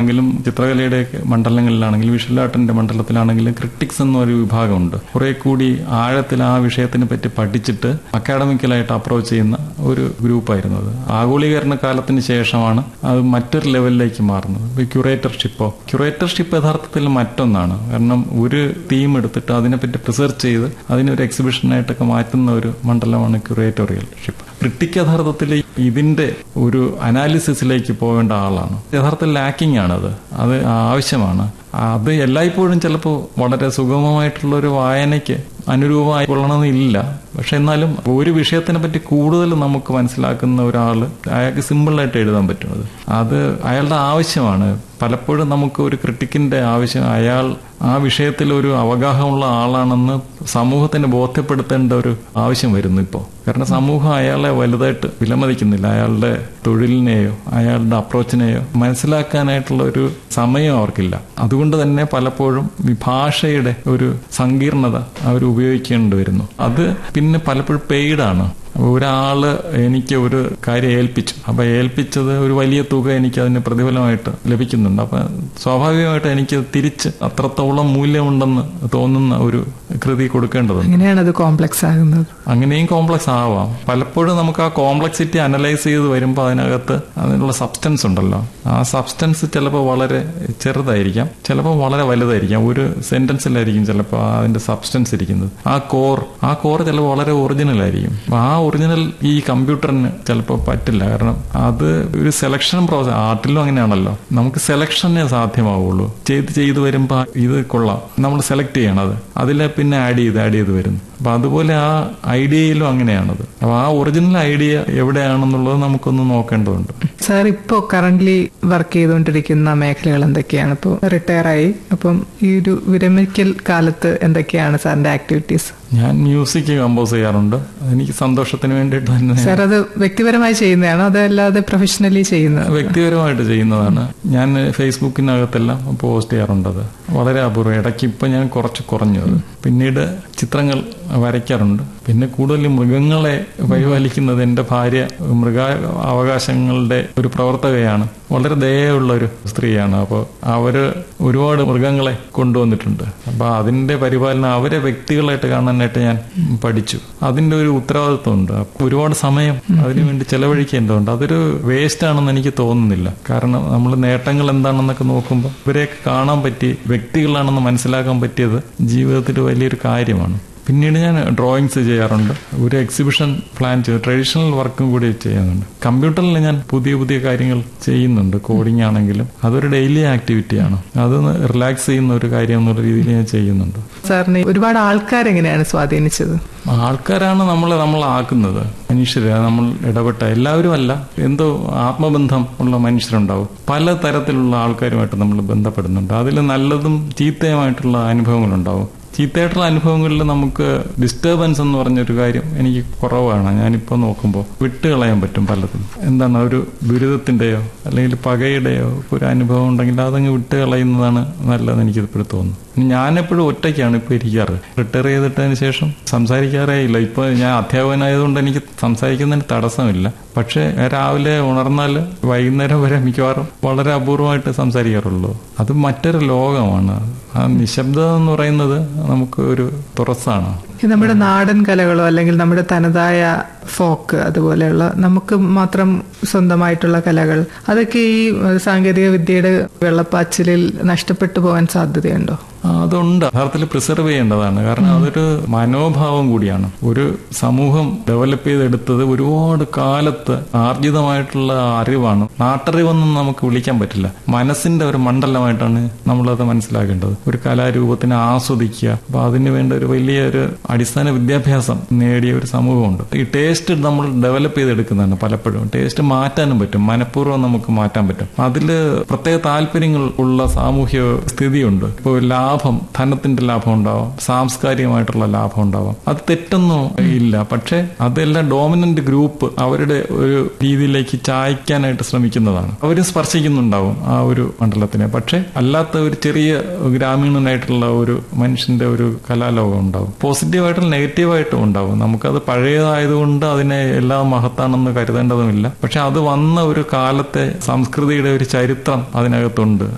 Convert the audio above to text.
ആണെങ്കിലും ചിത്രകലയുടെ മണ്ഡലങ്ങളിലാണെങ്കിലും visual ആർട്ടിന്റെ മണ്ഡലത്തിലാണെങ്കിലും critics എന്നൊരു വിഭാഗമുണ്ട് കുറെ കൂടി ആഴത്തിൽ ആ വിഷയത്തിനെ പറ്റി പഠിച്ചിട്ട് അക്കാഡമിക്കലായിട്ട് അപ്രോച്ച് ചെയ്യുന്ന ഒരു ഗ്രൂപ്പായിരുന്നു അത് ആഗോളീകരണ കാലത്തിന് ശേഷമാണ് അത് മറ്റൊരു ലെവലിലേക്ക് മാറുന്നത് ഇപ്പൊ ക്യൂറേറ്റർഷിപ്പോ ക്യൂറേറ്റർഷിപ്പ് യഥാർത്ഥത്തിൽ മറ്റൊന്നാണ് കാരണം ഒരു തീം എടുത്തിട്ട് അതിനെപ്പറ്റി റിസർച്ച് ചെയ്ത് അതിനൊരു എക്സിബിഷനായിട്ടൊക്കെ മാറ്റുന്ന ഒരു മണ്ഡലമാണ് ക്യൂറേറ്റോറിയൽഷിപ്പ് ക്രിട്ടിക് യഥാർത്ഥത്തിൽ ഇതിന്റെ ഒരു അനാലിസിസിലേക്ക് പോകേണ്ട ആളാണ് യഥാർത്ഥത്തിൽ ലാക്കിംഗ് ആണത് അത് ആവശ്യമാണ് അത് എല്ലായ്പ്പോഴും ചിലപ്പോൾ വളരെ സുഗമമായിട്ടുള്ള ഒരു വായനയ്ക്ക് അനുരൂപമായി കൊള്ളണമെന്നില്ല പക്ഷെ എന്നാലും ഒരു വിഷയത്തിനെ പറ്റി കൂടുതൽ നമുക്ക് മനസ്സിലാക്കുന്ന ഒരാൾ അയാൾക്ക് സിമ്പിളായിട്ട് എഴുതാൻ പറ്റും അത് അത് അയാളുടെ ആവശ്യമാണ് പലപ്പോഴും നമുക്ക് ഒരു ക്രിട്ടിക്കിന്റെ ആവശ്യം അയാൾ ആ വിഷയത്തിൽ ഒരു അവഗാഹമുള്ള ആളാണെന്ന് സമൂഹത്തിന് ബോധ്യപ്പെടുത്തേണ്ട ഒരു ആവശ്യം വരുന്നു ഇപ്പോൾ കാരണം സമൂഹം അയാളെ വലുതായിട്ട് വിലമതിക്കുന്നില്ല അയാളുടെ തൊഴിലിനെയോ അയാളുടെ അപ്രോച്ചിനെയോ മനസ്സിലാക്കാനായിട്ടുള്ള ഒരു സമയം അവർക്കില്ല അതുകൊണ്ട് തന്നെ പലപ്പോഴും ഈ ഭാഷയുടെ ഒരു സങ്കീർണത അവർ ഉപയോഗിക്കേണ്ടി വരുന്നു അത് പിന്നെ പലപ്പോഴും പെയ്ഡാണ് ഒരാള് എനിക്ക് ഒരു കാര്യം ഏൽപ്പിച്ചു അപ്പൊ ഏൽപ്പിച്ചത് ഒരു വലിയ തുക എനിക്ക് അതിന് പ്രതിഫലമായിട്ട് ലഭിക്കുന്നുണ്ട് അപ്പൊ സ്വാഭാവികമായിട്ട് എനിക്ക് തിരിച്ച് അത്രത്തോളം മൂല്യമുണ്ടെന്ന് തോന്നുന്ന ഒരു കൃതി കൊടുക്കേണ്ടതുണ്ട് അങ്ങനെയാണ് അത് കോംപ്ലക്സ് ആകുന്നത് അങ്ങനെയും കോംപ്ലക്സ് ആവാം പലപ്പോഴും നമുക്ക് ആ കോംപ്ലക്സിറ്റി അനലൈസ് ചെയ്ത് വരുമ്പോൾ അതിനകത്ത് അതിനുള്ള സബ്സ്റ്റൻസ് ഉണ്ടല്ലോ ആ സബ്സ്റ്റൻസ് ചിലപ്പോൾ വളരെ ചെറുതായിരിക്കാം ചിലപ്പോൾ വളരെ വലുതായിരിക്കാം ഒരു സെന്റൻസിലായിരിക്കും ചിലപ്പോൾ അതിന്റെ സബ്സ്റ്റൻസ് ഇരിക്കുന്നത് ആ കോർ ആ കോർ ചിലപ്പോൾ വളരെ ഒറിജിനൽ ആയിരിക്കും ആ ഒറിജിനൽ ഈ കമ്പ്യൂട്ടറിന് ചിലപ്പോൾ പറ്റില്ല കാരണം അത് ഒരു സെലക്ഷൻ പ്രോസസ് ആർട്ടിലും അങ്ങനെയാണല്ലോ നമുക്ക് സെലക്ഷനെ സാധ്യമാവുള്ളൂ ചെയ്ത് ചെയ്ത് വരുമ്പോൾ ഇത് കൊള്ളാം നമ്മൾ സെലക്ട് ചെയ്യണം അത് അതിലെ പിന്നെ ആഡ് ചെയ്ത് ആഡ് ചെയ്ത് വരുന്നു അപ്പൊ അതുപോലെ ആ ഐഡിയയിലും അങ്ങനെയാണത് അപ്പൊ ആ ഒറിജിനൽ ഐഡിയ എവിടെയാണെന്നുള്ളത് നമുക്കൊന്ന് നോക്കേണ്ടതുണ്ട് സാർ ഇപ്പോൾ കറന്റ് വർക്ക് ചെയ്തുകൊണ്ടിരിക്കുന്ന മേഖലകൾ എന്തൊക്കെയാണ് ഇപ്പോൾ റിട്ടയർ ആയി അപ്പം ഈ ഒരു വിരമിക്കൽ കാലത്ത് എന്തൊക്കെയാണ് സാറിന്റെ ആക്ടിവിറ്റീസ് ഞാൻ മ്യൂസിക് കമ്പോസ് ചെയ്യാറുണ്ട് എനിക്ക് സന്തോഷത്തിന് വേണ്ടിയിട്ട് തന്നെ സാർ അത് വ്യക്തിപരമായി ചെയ്യുന്നതാണോ അതല്ലാതെ പ്രൊഫഷണലി ചെയ്യുന്നത് വ്യക്തിപരമായിട്ട് ചെയ്യുന്നതാണ് ഞാൻ ഫേസ്ബുക്കിനകത്തെല്ലാം പോസ്റ്റ് ചെയ്യാറുണ്ട് അത് വളരെ അപൂർവം ഇടയ്ക്ക് ഇപ്പൊ ഞാൻ കുറച്ച് കുറഞ്ഞു അത് പിന്നീട് ചിത്രങ്ങൾ വരയ്ക്കാറുണ്ട് പിന്നെ കൂടുതൽ മൃഗങ്ങളെ പരിപാലിക്കുന്നത് എൻ്റെ ഭാര്യ മൃഗ അവകാശങ്ങളുടെ ഒരു പ്രവർത്തകയാണ് വളരെ ദയുള്ള ഒരു സ്ത്രീയാണ് അപ്പോൾ അവര് ഒരുപാട് മൃഗങ്ങളെ കൊണ്ടുവന്നിട്ടുണ്ട് അപ്പൊ അതിന്റെ പരിപാലനം അവരെ വ്യക്തികളായിട്ട് കാണാനായിട്ട് ഞാൻ പഠിച്ചു അതിന്റെ ഒരു ഉത്തരവാദിത്വമുണ്ട് ഒരുപാട് സമയം അതിനുവേണ്ടി ചെലവഴിക്കേണ്ടതുണ്ട് അതൊരു വേസ്റ്റ് ആണെന്ന് എനിക്ക് തോന്നുന്നില്ല കാരണം നമ്മൾ നേട്ടങ്ങൾ എന്താണെന്നൊക്കെ നോക്കുമ്പോൾ ഇവരെയൊക്കെ കാണാൻ പറ്റി വ്യക്തികളാണെന്ന് മനസ്സിലാക്കാൻ പറ്റിയത് ജീവിതത്തിൽ വലിയൊരു കാര്യമാണ് പിന്നീട് ഞാൻ ഡ്രോയിങ്സ് ചെയ്യാറുണ്ട് ഒരു എക്സിബിഷൻ പ്ലാൻ ചെയ്ത് ട്രഡീഷണൽ വർക്കും കൂടി ചെയ്യുന്നുണ്ട് കമ്പ്യൂട്ടറിൽ ഞാൻ പുതിയ പുതിയ കാര്യങ്ങൾ ചെയ്യുന്നുണ്ട് കോഡിംഗ് ആണെങ്കിലും അതൊരു ഡെയിലി ആക്ടിവിറ്റിയാണ് അത് റിലാക്സ് ചെയ്യുന്ന ഒരു കാര്യം എന്നുള്ള രീതിയിൽ ഞാൻ ചെയ്യുന്നുണ്ട് സാറിന് ഒരുപാട് ആൾക്കാർ എങ്ങനെയാണ് സ്വാധീനിച്ചത് ആൾക്കാരാണ് നമ്മളെ നമ്മളാക്കുന്നത് മനുഷ്യര് നമ്മൾ ഇടപെട്ട എല്ലാവരും അല്ല എന്തോ ആത്മബന്ധം ഉള്ള മനുഷ്യരുണ്ടാവും പല തരത്തിലുള്ള ആൾക്കാരുമായിട്ട് നമ്മൾ ബന്ധപ്പെടുന്നുണ്ട് അതിൽ നല്ലതും ചീത്തയുമായിട്ടുള്ള അനുഭവങ്ങളുണ്ടാവും ചീത്തയായിട്ടുള്ള അനുഭവങ്ങളിൽ നമുക്ക് ഡിസ്റ്റർബൻസ് എന്ന് പറഞ്ഞൊരു കാര്യം എനിക്ക് കുറവാണ് ഞാനിപ്പോൾ നോക്കുമ്പോൾ വിട്ടുകളയാൻ പറ്റും പലതും എന്താണ് ഒരു ദുരിതത്തിന്റെയോ അല്ലെങ്കിൽ പകയുടെയോ ഒരു അനുഭവം ഉണ്ടെങ്കിൽ അതങ്ങ് വിട്ടുകളയുന്നതാണ് നല്ലതെന്ന് എനിക്ക് ഇപ്പോഴും തോന്നുന്നു ഞാനെപ്പോഴും ഒറ്റയ്ക്കാണ് ഇപ്പോൾ ഇരിക്കാറ് റിട്ടയർ ചെയ്തിട്ടതിന് ശേഷം സംസാരിക്കാറേ ഇല്ല ഇപ്പോൾ ഞാൻ അധ്യാപകനായതുകൊണ്ട് എനിക്ക് സംസാരിക്കുന്നതിന് തടസ്സമില്ല പക്ഷേ രാവിലെ ഉണർന്നാൽ വൈകുന്നേരം വരെ മിക്കവാറും വളരെ അപൂർവമായിട്ട് സംസാരിക്കാറുള്ളൂ അത് മറ്റൊരു ലോകമാണ് ആ നിശബ്ദത എന്ന് പറയുന്നത് നമുക്ക് ഒരു തുറസാണ് ഈ നമ്മുടെ നാടൻ കലകളോ അല്ലെങ്കിൽ നമ്മുടെ തനതായ ഫോക്ക് അതുപോലെയുള്ള നമുക്ക് മാത്രം സ്വന്തമായിട്ടുള്ള കലകൾ അതൊക്കെ ഈ സാങ്കേതിക വിദ്യയുടെ വെള്ളപ്പാച്ചിലിൽ നഷ്ടപ്പെട്ടു പോകാൻ സാധ്യതയുണ്ടോ അതുണ്ട് യഥാർത്ഥത്തിൽ പ്രിസർവ് ചെയ്യേണ്ടതാണ് കാരണം അതൊരു മനോഭാവം കൂടിയാണ് ഒരു സമൂഹം ഡെവലപ്പ് ചെയ്തെടുത്തത് ഒരുപാട് കാലത്ത് ആർജിതമായിട്ടുള്ള അറിവാണ് നാട്ടറിവൊന്നും നമുക്ക് വിളിക്കാൻ പറ്റില്ല മനസ്സിന്റെ ഒരു മണ്ഡലമായിട്ടാണ് നമ്മളത് മനസ്സിലാക്കേണ്ടത് ഒരു കലാരൂപത്തിനെ ആസ്വദിക്കുക അപ്പൊ അതിന് വേണ്ട ഒരു വലിയൊരു അടിസ്ഥാന വിദ്യാഭ്യാസം നേടിയ ഒരു സമൂഹമുണ്ട് ഈ ടേസ്റ്റ് നമ്മൾ ഡെവലപ്പ് ചെയ്തെടുക്കുന്നതാണ് പലപ്പോഴും ടേസ്റ്റ് മാറ്റാനും പറ്റും മനഃപൂർവ്വം നമുക്ക് മാറ്റാൻ പറ്റും അതിൽ പ്രത്യേക താല്പര്യങ്ങൾ ഉള്ള സാമൂഹ്യ സ്ഥിതിയുണ്ട് ഇപ്പോൾ ലാഭം ധനത്തിന്റെ ലാഭം ഉണ്ടാവാം സാംസ്കാരികമായിട്ടുള്ള ലാഭം ഉണ്ടാവാം അത് തെറ്റൊന്നും ഇല്ല പക്ഷെ അതെല്ലാം ഡോമിനന്റ് ഗ്രൂപ്പ് അവരുടെ ഒരു രീതിയിലേക്ക് ചായ്ക്കാനായിട്ട് ശ്രമിക്കുന്നതാണ് അവരും സ്പർശിക്കുന്നുണ്ടാവും ആ ഒരു മണ്ഡലത്തിനെ പക്ഷെ അല്ലാത്ത ഒരു ചെറിയ ഗ്രാമീണനായിട്ടുള്ള ഒരു മനുഷ്യന്റെ ഒരു കലാലോകം ഉണ്ടാവും പോസിറ്റീവായിട്ടും നെഗറ്റീവായിട്ടും ഉണ്ടാവും നമുക്കത് പഴയതായതുകൊണ്ട് അതിനെ എല്ലാം മഹത്താണെന്ന് കരുതേണ്ടതുമില്ല പക്ഷെ അത് വന്ന ഒരു കാലത്തെ സംസ്കൃതിയുടെ ഒരു ചരിത്രം അതിനകത്തുണ്ട്